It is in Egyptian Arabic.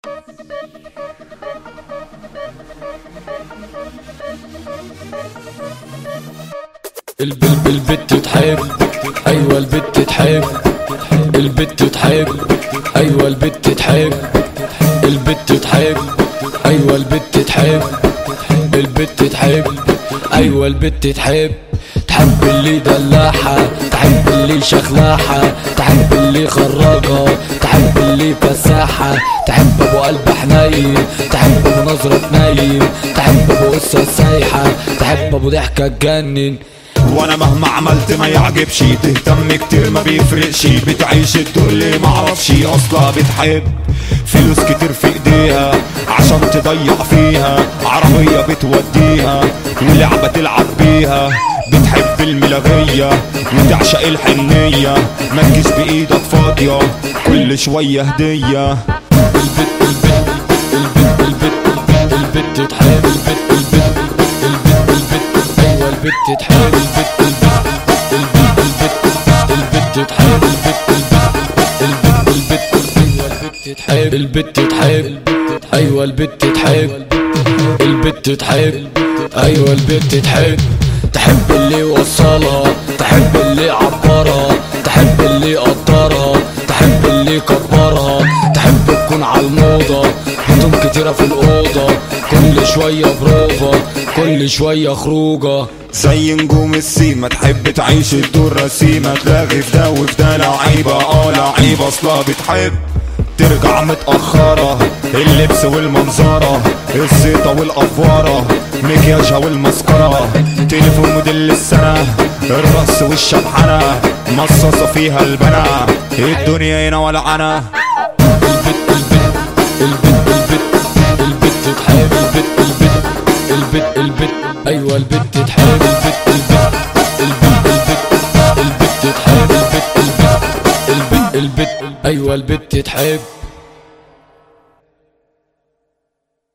البلب البت تحب ايوه البت تحب البت تحب ايوه البت تحب البت تحب ايوه البت تحب البت تحب ايوه البت تحب تحب اللي دلاحة تحب اللي شخلاحة تحب اللي خراجة تحب اللي فساحة تحب ابو قلب حنين تحب ابو نظرة نايم تحب ابو قصة سايحة تحب ابو ضحكة تجنن وانا مهما عملت ما يعجبش تهتم كتير ما بيفرقش بتعيش الدور اللي معرفش اصلا بتحب فلوس كتير في ايديها عشان تضيع فيها عربية بتوديها ولعبة تلعب بيها بتحب الملاغية وتعشق الحنية ما تجيش بايدك فاضية كل شوية هدية البت البت البت البت البت تحب البت البت البت البت ايوه البت تحب البت البت البت البت تحب البت البت البت ايوه البت تحب البت تحب ايوه البت تحب البت تحب ايوه البت تحب تحب اللي يوصلها تحب اللي يعبرها تحب اللي يقدرها تحب اللي يكبرها تحب تكون على الموضة هدوم كتيرة في الأوضة كل شوية بروفة كل شوية خروجة زي نجوم السيما تحب تعيش الدور رسيمة تلاقي في ده وفي ده لعيبة اه لعيبة اصلا بتحب ترجع متأخرة اللبس والمنظرة الزيطة والأفوارة مكياجها والمسكرة تليفون موديل السنة الرقص والشبحنة مصاصة فيها البنا الدنيا هنا ولعنة البت البت البت تحب البت البت البت البت ايوه البت تحب البت البت البت البت البت تحب البت البت البت ايوه البت تحب